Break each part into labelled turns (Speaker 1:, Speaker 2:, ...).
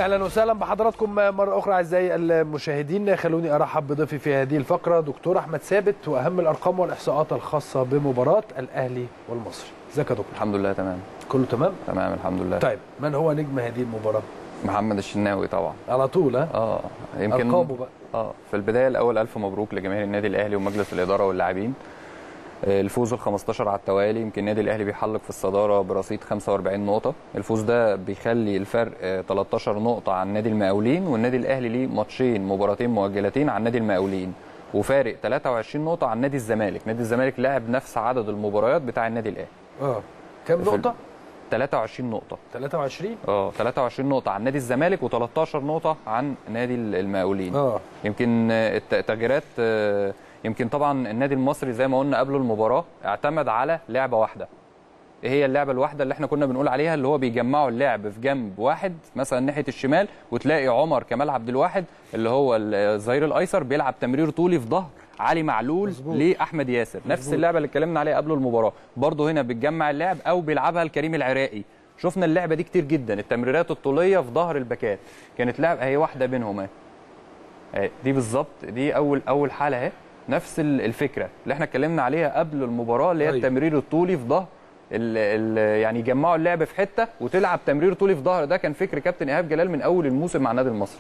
Speaker 1: اهلا وسهلا بحضراتكم مره اخرى اعزائي المشاهدين خلوني ارحب بضيفي في هذه الفقره دكتور احمد ثابت واهم الارقام والاحصاءات الخاصه بمباراه الاهلي والمصري ازيك يا دكتور
Speaker 2: الحمد لله تمام
Speaker 1: كله تمام
Speaker 2: تمام الحمد لله
Speaker 1: طيب من هو نجم هذه المباراه
Speaker 2: محمد الشناوي طبعا
Speaker 1: على طول ها
Speaker 2: اه يمكن
Speaker 1: ارقامه بقى
Speaker 2: اه في البدايه الاول الف مبروك لجماهير النادي الاهلي ومجلس الاداره واللاعبين آه، الفوز ال 15 على التوالي يمكن النادي الاهلي بيحلق في الصداره برصيد 45 نقطه الفوز ده بيخلي الفرق آه، 13 نقطه عن نادي المقاولين والنادي الاهلي ليه ماتشين مباراتين مؤجلتين عن نادي المقاولين وفارق 23 نقطه عن نادي الزمالك نادي الزمالك لعب نفس عدد المباريات بتاع النادي الاهلي
Speaker 1: اه كام
Speaker 2: في ال-
Speaker 1: نقطه
Speaker 2: 23 نقطه
Speaker 1: 23
Speaker 2: اه 23 نقطة عن نادي الزمالك و13 نقطة عن نادي المقاولين
Speaker 1: اه
Speaker 2: يمكن آه، الت- التغييرات آه، يمكن طبعا النادي المصري زي ما قلنا قبل المباراة اعتمد على لعبة واحدة ايه هي اللعبة الواحدة اللي احنا كنا بنقول عليها اللي هو بيجمعوا اللعب في جنب واحد مثلا ناحية الشمال وتلاقي عمر كمال عبد الواحد اللي هو الظهير الايسر بيلعب تمرير طولي في ظهر علي معلول
Speaker 1: مظبوط.
Speaker 2: لاحمد ياسر نفس اللعبة اللي اتكلمنا عليها قبل المباراة برضه هنا بتجمع اللعب او بيلعبها الكريم العراقي شفنا اللعبه دي كتير جدا التمريرات الطوليه في ظهر الباكات كانت لعبه هي واحده بينهم اهي أهي، دي بالظبط دي اول اول حاله اهي نفس ال- الفكره اللي احنا اتكلمنا عليها قبل المباراه اللي هي
Speaker 1: أيوة.
Speaker 2: التمرير الطولي في ظهر ال ال يعني يجمعوا اللعب في حته وتلعب تمرير طولي في ظهر ده كان فكر كابتن ايهاب جلال من اول الموسم مع النادي المصري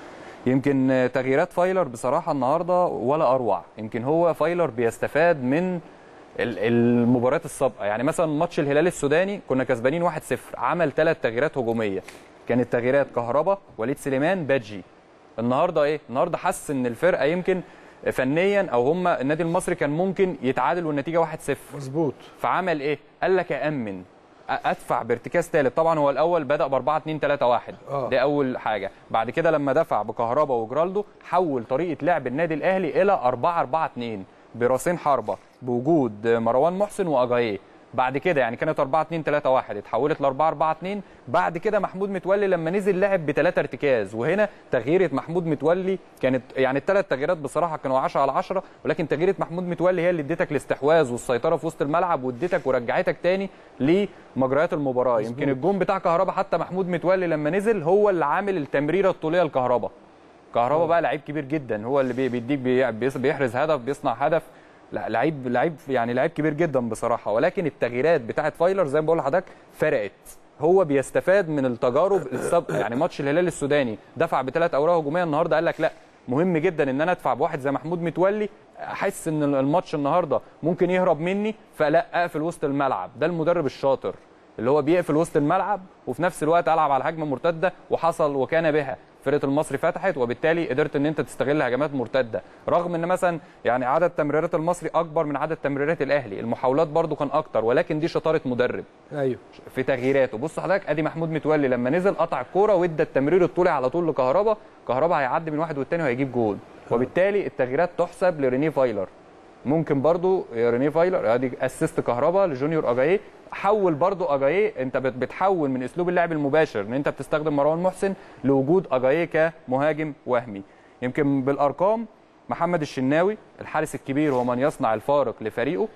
Speaker 2: يمكن آه، تغييرات فايلر بصراحه النهارده ولا اروع يمكن هو فايلر بيستفاد من ال- المباريات السابقه يعني مثلا ماتش الهلال السوداني كنا كسبانين 1-0 عمل ثلاث تغييرات هجوميه كانت تغييرات كهربا وليد سليمان بادجي النهارده ايه النهارده حس ان الفرقه يمكن فنيا او هم النادي المصري كان ممكن يتعادل والنتيجه 1-0
Speaker 1: مظبوط
Speaker 2: فعمل ايه قال لك امن أ- ادفع بارتكاز ثالث طبعا هو الاول بدا ب 4 2 3 1
Speaker 1: آه.
Speaker 2: دي اول حاجه بعد كده لما دفع بكهربا وجرالدو حول طريقه لعب النادي الاهلي الى 4 4 2 براسين حربه بوجود مروان محسن واجاييه بعد كده يعني كانت 4 2 3 1 اتحولت ل 4 4 2 بعد كده محمود متولي لما نزل لعب بثلاثه ارتكاز وهنا تغييره محمود متولي كانت يعني الثلاث تغييرات بصراحه كانوا 10 على 10 ولكن تغييره محمود متولي هي اللي اديتك الاستحواذ والسيطره في وسط الملعب واديتك ورجعتك تاني لمجريات المباراه يمكن الجون بتاع كهربا حتى محمود متولي لما نزل هو اللي عامل التمريره الطوليه لكهربا كهربا بقى لعيب كبير جدا هو اللي بي- بيديك بي- بيص- بيحرز هدف بيصنع هدف لا لعيب لعيب يعني لعيب كبير جدا بصراحه ولكن التغييرات بتاعه فايلر زي ما بقول لحضرتك فرقت هو بيستفاد من التجارب السابقه يعني ماتش الهلال السوداني دفع بثلاث اوراق هجوميه النهارده قال لك لا مهم جدا ان انا ادفع بواحد زي محمود متولي احس ان الماتش النهارده ممكن يهرب مني فلا اقفل وسط الملعب ده المدرب الشاطر اللي هو بيقفل وسط الملعب وفي نفس الوقت العب على هجمه مرتده وحصل وكان بها فرقه المصري فتحت وبالتالي قدرت ان انت تستغل هجمات مرتده رغم ان مثلا يعني عدد تمريرات المصري اكبر من عدد تمريرات الاهلي المحاولات برضو كان اكتر ولكن دي شطاره مدرب
Speaker 1: ايوه
Speaker 2: في تغييراته بص حضرتك ادي محمود متولي لما نزل قطع الكوره وادى التمرير الطولي على طول لكهربا كهربا هيعدي من واحد والتاني وهيجيب جول وبالتالي التغييرات تحسب لرينيه فايلر ممكن برضو يا رينيه فايلر ادي اسيست كهربا لجونيور اجاييه حول برضو اجاييه انت بت- بتحول من اسلوب اللعب المباشر ان انت بتستخدم مروان محسن لوجود اجاييه كمهاجم وهمي يمكن بالارقام محمد الشناوي الحارس الكبير هو من يصنع الفارق لفريقه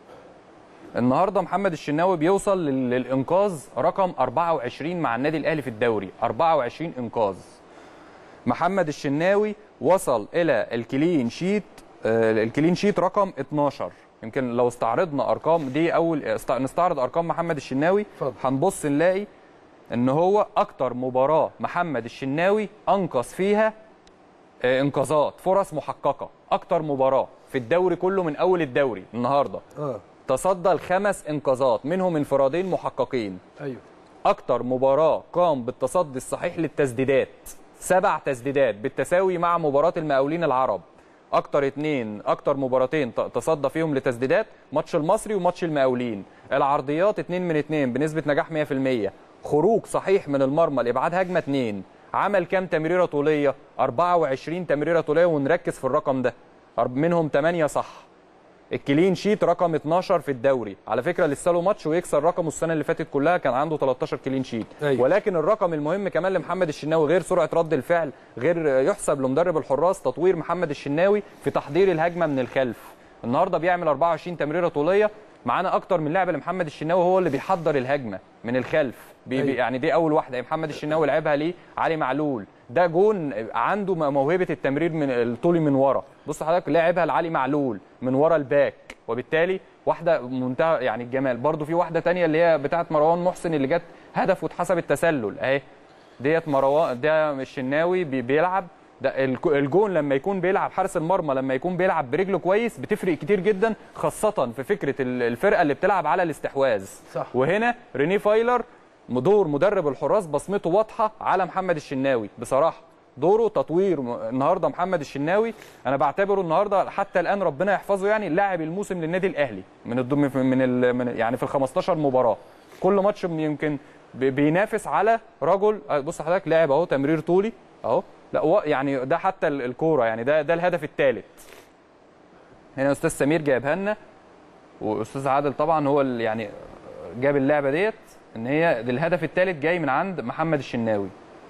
Speaker 2: النهارده محمد الشناوي بيوصل لل- للانقاذ رقم 24 مع النادي الاهلي في الدوري 24 انقاذ محمد الشناوي وصل الى الكلين شيت آه، الكلين شيت رقم 12 يمكن لو استعرضنا ارقام دي اول است- نستعرض ارقام محمد الشناوي
Speaker 1: اتفضل.
Speaker 2: هنبص نلاقي ان هو اكتر مباراه محمد الشناوي انقذ فيها آه، انقاذات فرص محققه اكتر مباراه في الدوري كله من اول الدوري النهارده
Speaker 1: اه
Speaker 2: تصدى لخمس انقاذات منهم انفرادين محققين
Speaker 1: ايوه
Speaker 2: اكتر مباراه قام بالتصدي الصحيح للتسديدات سبع تسديدات بالتساوي مع مباراه المقاولين العرب اكتر اتنين اكتر مباراتين ت- تصدى فيهم لتسديدات ماتش المصري وماتش المقاولين العرضيات اتنين من اتنين بنسبه نجاح 100% خروج صحيح من المرمى لابعاد هجمه اتنين عمل كام تمريره طوليه 24 تمريره طوليه ونركز في الرقم ده أرب- منهم 8 صح الكلين شيت رقم 12 في الدوري على فكره لسه له ماتش ويكسر رقمه السنه اللي فاتت كلها كان عنده 13 كلين شيت
Speaker 1: أيوة.
Speaker 2: ولكن الرقم المهم كمان لمحمد الشناوي غير سرعه رد الفعل غير يحسب لمدرب الحراس تطوير محمد الشناوي في تحضير الهجمه من الخلف النهارده بيعمل 24 تمريره طوليه معانا اكتر من لعبه لمحمد الشناوي هو اللي بيحضر الهجمه من الخلف بي بي
Speaker 1: أيوة.
Speaker 2: يعني دي اول واحده محمد الشناوي لعبها ليه علي معلول ده جون عنده م- موهبه التمرير من الطولي من ورا بص حضرتك لعبها لعلي معلول من ورا الباك وبالتالي واحده منتهى يعني الجمال برضو في واحده تانية اللي هي بتاعه مروان محسن اللي جت هدف واتحسب التسلل اهي ديت مروان ده الشناوي بي- بيلعب ده الك- الجون لما يكون بيلعب حارس المرمى لما يكون بيلعب برجله كويس بتفرق كتير جدا خاصه في فكره ال- الفرقه اللي بتلعب على الاستحواذ
Speaker 1: صح.
Speaker 2: وهنا ريني فايلر دور مدرب الحراس بصمته واضحه على محمد الشناوي بصراحه دوره تطوير م- النهارده محمد الشناوي انا بعتبره النهارده حتى الان ربنا يحفظه يعني لاعب الموسم للنادي الاهلي من الضم من, ال من يعني في ال 15 مباراه كل ماتش يمكن بي- بينافس على رجل آه، بص حضرتك لاعب اهو تمرير طولي اهو لا و- يعني ده حتى ال- الكوره يعني ده ده الهدف الثالث هنا استاذ سمير جايبها لنا واستاذ عادل طبعا هو اللي يعني جاب اللعبه ديت ان هي ده الهدف الثالث جاي من عند محمد الشناوي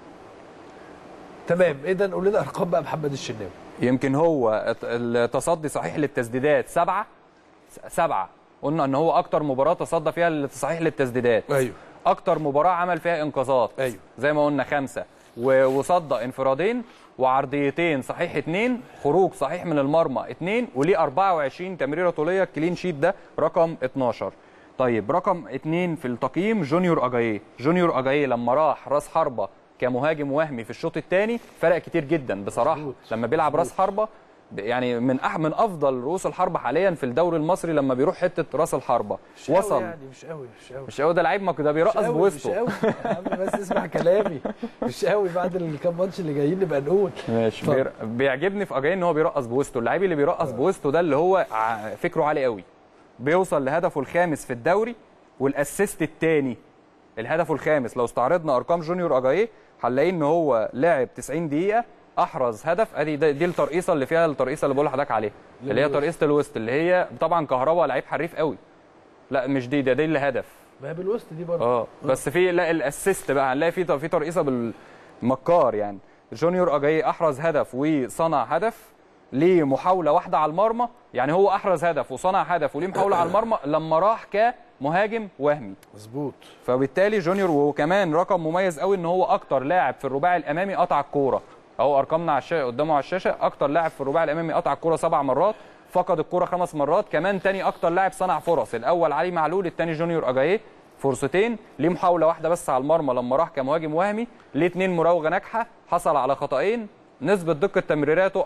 Speaker 1: تمام اذا قول لنا ارقام بقى محمد الشناوي
Speaker 2: يمكن هو الت- التصدي صحيح للتسديدات سبعه س- سبعه قلنا ان هو اكتر مباراه تصدى فيها للتصحيح للتسديدات
Speaker 1: ايوه
Speaker 2: اكتر مباراه عمل فيها انقاذات
Speaker 1: أيوة.
Speaker 2: زي ما قلنا خمسه و- وصدى انفرادين وعرضيتين صحيح اثنين خروج صحيح من المرمى اثنين وليه 24 تمريره طوليه الكلين شيت ده رقم 12 طيب رقم اثنين في التقييم جونيور اجاييه جونيور اجاييه لما راح راس حربه كمهاجم وهمي في الشوط الثاني فرق كتير جدا بصراحه
Speaker 1: مظبوط.
Speaker 2: لما بيلعب راس حربه ب- يعني من أح من افضل رؤوس الحربه حاليا في الدوري المصري لما بيروح حته راس الحربه
Speaker 1: مش قوي
Speaker 2: وصل
Speaker 1: يعني مش قوي مش قوي
Speaker 2: مش هو ده لعيب ما ده بيرقص
Speaker 1: مش قوي
Speaker 2: بوسطه
Speaker 1: مش قوي يا عم بس اسمع كلامي مش قوي بعد الكام ماتش اللي جايين نبقى نقول
Speaker 2: ماشي
Speaker 1: اتفضل.
Speaker 2: بير... بيعجبني في اجاي ان هو بيرقص بوسطه اللعيب اللي بيرقص بوسطه ده اللي هو ع- فكره عالي قوي بيوصل لهدفه الخامس في الدوري والاسيست الثاني الهدف الخامس لو استعرضنا ارقام جونيور اجاي هنلاقي ان هو لعب 90 دقيقه احرز هدف ادي ده- دي الترقيصه اللي فيها الترقيصه اللي بقول لحضرتك عليها اللي هي
Speaker 1: للوسط.
Speaker 2: ترقيصه الوسط اللي هي طبعا كهربا لعيب حريف قوي لا مش دي ده دي اللي هدف
Speaker 1: ما هي بالوسط دي برضه
Speaker 2: اه بس في لا الاسيست بقى هنلاقي في في ترقيصه بالمكار يعني جونيور اجاي احرز هدف وصنع هدف ليه محاوله واحده على المرمى يعني هو احرز هدف وصنع هدف وليه محاوله على المرمى لما راح كمهاجم وهمي
Speaker 1: مظبوط
Speaker 2: فبالتالي جونيور وكمان رقم مميز قوي ان هو اكتر لاعب في الرباعي الامامي قطع الكوره اهو ارقامنا على الشاشه قدامه على الشاشه اكتر لاعب في الرباعي الامامي قطع الكوره سبع مرات فقد الكوره خمس مرات كمان تاني اكتر لاعب صنع فرص الاول علي معلول الثاني جونيور اجاييه فرصتين ليه محاوله واحده بس على المرمى لما راح كمهاجم وهمي ليه اثنين مراوغه ناجحه حصل على خطأين نسبه دقه تمريراته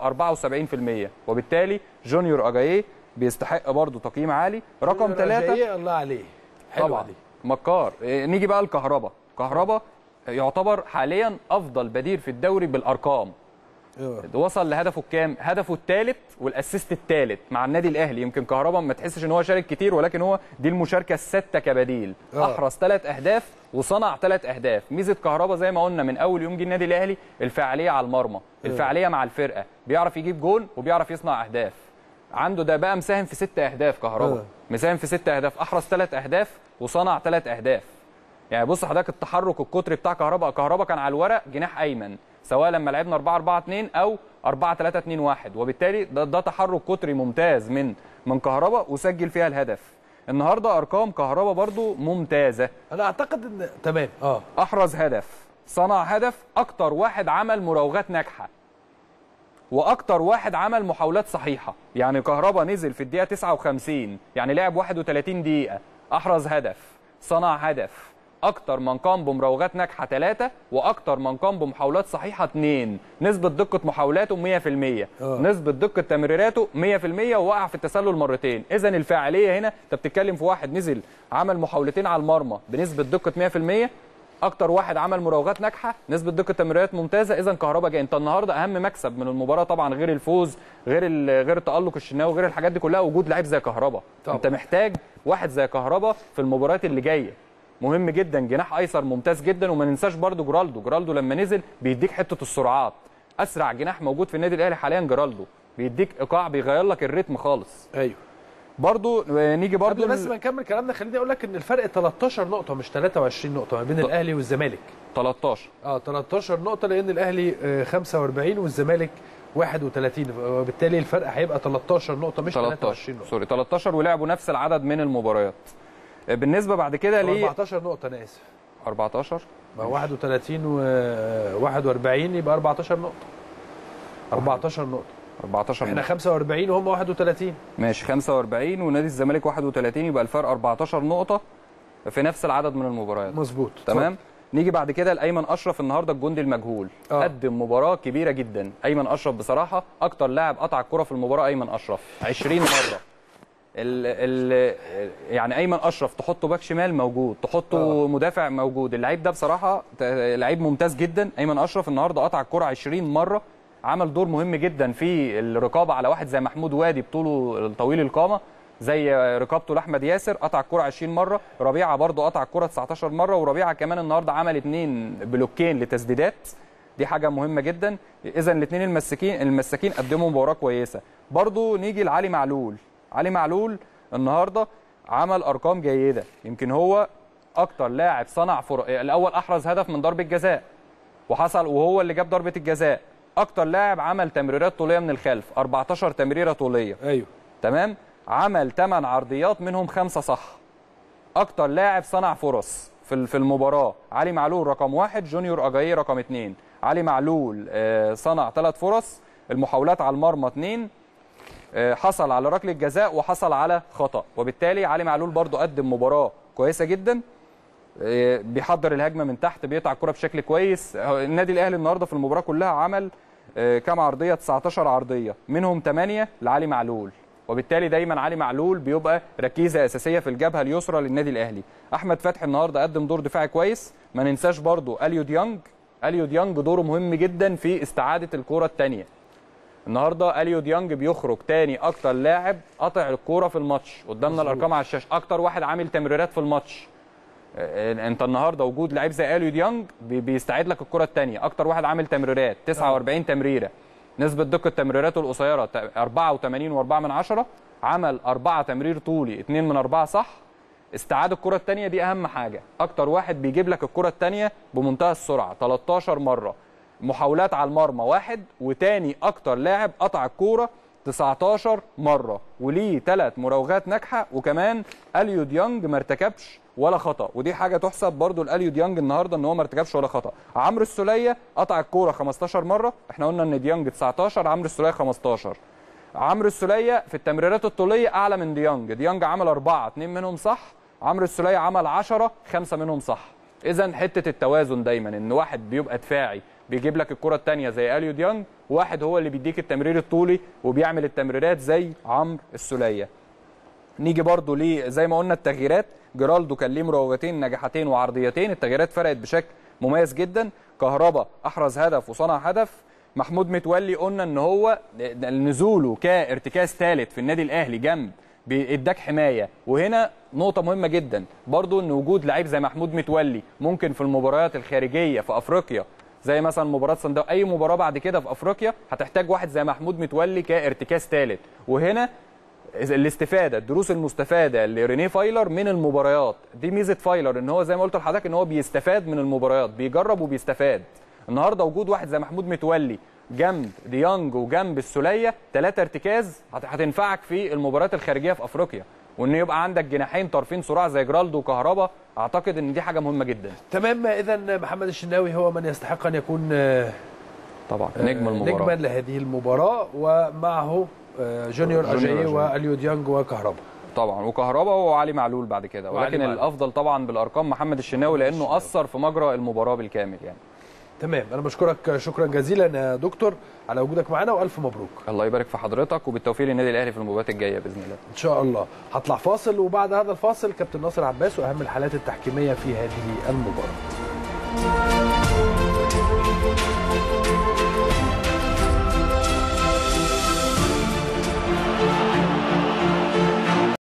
Speaker 2: 74% وبالتالي جونيور اجاييه بيستحق برضه تقييم عالي رقم ثلاثة
Speaker 1: ايه الله عليه حلوه
Speaker 2: طبعا
Speaker 1: دي
Speaker 2: مكار إيه، نيجي بقى الكهرباء كهرباء يعتبر حاليا افضل بديل في الدوري بالارقام
Speaker 1: آه.
Speaker 2: وصل لهدفه الكام هدفه الثالث والاسيست الثالث مع النادي الاهلي يمكن كهربا ما تحسش ان هو شارك كتير ولكن هو دي المشاركه السادسه كبديل
Speaker 1: آه.
Speaker 2: احرز ثلاث اهداف وصنع ثلاث اهداف ميزه كهربا زي ما قلنا من اول يوم جه النادي الاهلي الفاعليه على المرمى الفاعليه مع الفرقه بيعرف يجيب جول وبيعرف يصنع اهداف عنده ده بقى مساهم في ست اهداف كهربا
Speaker 1: آه.
Speaker 2: مساهم في ست اهداف احرز ثلاث اهداف وصنع ثلاث اهداف يعني بص حضرتك التحرك القطري بتاع كهربا كهربا كان على الورق جناح ايمن سواء لما لعبنا 4 4 2 او 4 3 2 1 وبالتالي ده, ده تحرك قطري ممتاز من من كهربا وسجل فيها الهدف النهارده ارقام كهربا برضو ممتازه
Speaker 1: انا اعتقد ان تمام اه
Speaker 2: احرز هدف صنع هدف اكتر واحد عمل مراوغات ناجحه واكتر واحد عمل محاولات صحيحه يعني كهربا نزل في الدقيقه 59 يعني لعب 31 دقيقه احرز هدف صنع هدف اكتر من قام بمراوغات ناجحه 3 واكتر من قام بمحاولات صحيحه 2 نسبه دقه محاولاته 100%
Speaker 1: آه.
Speaker 2: نسبه دقه تمريراته 100% ووقع في التسلل مرتين اذا الفاعليه هنا انت بتتكلم في واحد نزل عمل محاولتين على المرمى بنسبه دقه 100% اكتر واحد عمل مراوغات ناجحه نسبه دقه تمريرات ممتازه اذا كهربا جاي انت النهارده اهم مكسب من المباراه طبعا غير الفوز غير ال- غير تالق الشناوي غير الحاجات دي كلها وجود لعيب زي كهربا
Speaker 1: طبعا.
Speaker 2: انت محتاج واحد زي كهربا في المباريات اللي جايه مهم جدا جناح ايسر ممتاز جدا وما ننساش برضو جرالدو جرالدو لما نزل بيديك حته السرعات اسرع جناح موجود في النادي الاهلي حاليا جرالدو بيديك ايقاع بيغير لك الريتم خالص
Speaker 1: ايوه
Speaker 2: برضو آه، نيجي برضو
Speaker 1: قبل بس
Speaker 2: ل-
Speaker 1: ما نكمل كلامنا خليني اقول لك ان الفرق 13 نقطه مش 23 نقطه ما بين الاهلي والزمالك
Speaker 2: 13
Speaker 1: اه 13 نقطه لان الاهلي آه، 45 والزمالك 31 وبالتالي الفرق هيبقى 13 نقطه مش 23
Speaker 2: 13
Speaker 1: نقطه
Speaker 2: سوري 13 ولعبوا نفس العدد من المباريات بالنسبه بعد كده
Speaker 1: أو
Speaker 2: ل
Speaker 1: 14 نقطه انا اسف
Speaker 2: 14
Speaker 1: ما هو 31 و 41 يبقى 14 نقطه 14 نقطه
Speaker 2: 14
Speaker 1: احنا
Speaker 2: نقطة.
Speaker 1: 45 وهم 31
Speaker 2: ماشي 45 ونادي الزمالك 31 يبقى الفرق 14 نقطه في نفس العدد من المباريات
Speaker 1: مظبوط
Speaker 2: تمام نيجي بعد كده لايمن اشرف النهارده الجندي المجهول
Speaker 1: آه.
Speaker 2: قدم مباراه كبيره جدا ايمن اشرف بصراحه اكتر لاعب قطع الكره في المباراه ايمن اشرف 20 مره ال ال يعني ايمن اشرف تحطه باك شمال موجود تحطه
Speaker 1: آه.
Speaker 2: مدافع موجود اللعيب ده بصراحه ت- لعيب ممتاز جدا ايمن اشرف النهارده قطع الكره 20 مره عمل دور مهم جدا في الرقابه على واحد زي محمود وادي بطوله طويل القامه زي رقابته لاحمد ياسر قطع الكره 20 مره ربيعه برضه قطع الكره 19 مره وربيعه كمان النهارده عمل اثنين بلوكين لتسديدات دي حاجه مهمه جدا اذا الاثنين المساكين المساكين قدموا مباراه كويسه برضه نيجي لعلي معلول علي معلول النهارده عمل ارقام جيده يمكن هو اكتر لاعب صنع فرق الاول احرز هدف من ضربه جزاء وحصل وهو اللي جاب ضربه الجزاء اكتر لاعب عمل تمريرات طوليه من الخلف 14 تمريره طوليه
Speaker 1: ايوه
Speaker 2: تمام عمل 8 عرضيات منهم خمسه صح اكتر لاعب صنع فرص في ال- في المباراه علي معلول رقم واحد جونيور اجاييه رقم اثنين علي معلول آه، صنع ثلاث فرص المحاولات على المرمى اثنين آه، حصل على ركله جزاء وحصل على خطا وبالتالي علي معلول برضو قدم مباراه كويسه جدا آه، بيحضر الهجمه من تحت بيقطع الكره بشكل كويس آه، النادي الاهلي النهارده في المباراه كلها عمل آه، كام عرضيه 19 عرضيه منهم 8 لعلي معلول وبالتالي دايما علي معلول بيبقى ركيزه اساسيه في الجبهه اليسرى للنادي الاهلي احمد فتحي النهارده قدم دور دفاعي كويس ما ننساش برضو اليو ديانج اليو ديانج دوره مهم جدا في استعاده الكره الثانيه النهارده اليو ديانج بيخرج تاني اكتر لاعب قطع الكوره في الماتش قدامنا
Speaker 1: مظبوط.
Speaker 2: الارقام على الشاشه اكتر واحد عامل تمريرات في الماتش آه، انت النهارده وجود لعيب زي اليو ديانج بي- بيستعيد لك الكره الثانيه اكتر واحد عامل تمريرات 49 تمريره نسبه دقه تمريراته القصيره ت- 84 و4 من عشرة عمل أربعة تمرير طولي 2 من أربعة صح استعاد الكره الثانيه دي اهم حاجه اكتر واحد بيجيب لك الكره الثانيه بمنتهى السرعه 13 مره محاولات على المرمى واحد وتاني اكتر لاعب قطع الكوره 19 مره وليه ثلاث مراوغات ناجحه وكمان اليو ديانج ما ارتكبش ولا خطا ودي حاجه تحسب برضو لاليو ديانج النهارده ان هو ما ارتكبش ولا خطا عمرو السوليه قطع الكوره 15 مره احنا قلنا ان ديانج 19 عمرو السوليه 15 عمرو السوليه في التمريرات الطوليه اعلى من ديانج ديانج عمل أربعة اتنين منهم صح عمرو السوليه عمل 10 خمسة منهم صح اذا حته التوازن دايما ان واحد بيبقى دفاعي بيجيب لك الكره الثانيه زي اليو ديانج واحد هو اللي بيديك التمرير الطولي وبيعمل التمريرات زي عمرو السوليه نيجي برضو ليه زي ما قلنا التغييرات جيرالدو كان ليه مراوغتين نجاحتين وعرضيتين التغييرات فرقت بشكل مميز جدا كهربا احرز هدف وصنع هدف محمود متولي قلنا ان هو نزوله كارتكاز ثالث في النادي الاهلي جنب بيداك حمايه وهنا نقطه مهمه جدا برضو ان وجود لعيب زي محمود متولي ممكن في المباريات الخارجيه في افريقيا زي مثلا مباراه صن اي مباراه بعد كده في افريقيا هتحتاج واحد زي محمود متولي كارتكاز ثالث وهنا الاستفاده الدروس المستفاده لرينيه فايلر من المباريات دي ميزه فايلر ان هو زي ما قلت لحضرتك ان هو بيستفاد من المباريات بيجرب وبيستفاد النهارده وجود واحد زي محمود متولي جنب ديانج وجنب السوليه ثلاثه ارتكاز هت- هتنفعك في المباريات الخارجيه في افريقيا وان يبقى عندك جناحين طرفين صراع زي جرالدو وكهربا اعتقد ان دي حاجه مهمه جدا
Speaker 1: تمام اذا محمد الشناوي هو من يستحق ان يكون آه،
Speaker 2: طبعا نجم المباراه
Speaker 1: نجما لهذه المباراه ومعه آه، جونيور
Speaker 2: جونيور
Speaker 1: اجاي
Speaker 2: أجاييه.
Speaker 1: واليو ديانج وكهربا
Speaker 2: طبعا وكهربا وعلي معلول بعد كده
Speaker 1: وعلي
Speaker 2: ولكن
Speaker 1: معلول.
Speaker 2: الافضل طبعا بالارقام محمد الشناوي لانه اثر في مجرى المباراه بالكامل يعني
Speaker 1: تمام انا بشكرك شكرا جزيلا يا دكتور على وجودك معنا والف مبروك
Speaker 2: الله يبارك في حضرتك وبالتوفيق للنادي الاهلي في المباريات الجايه باذن الله
Speaker 1: ان شاء الله هطلع فاصل وبعد هذا الفاصل كابتن ناصر عباس واهم الحالات التحكيميه في هذه المباراه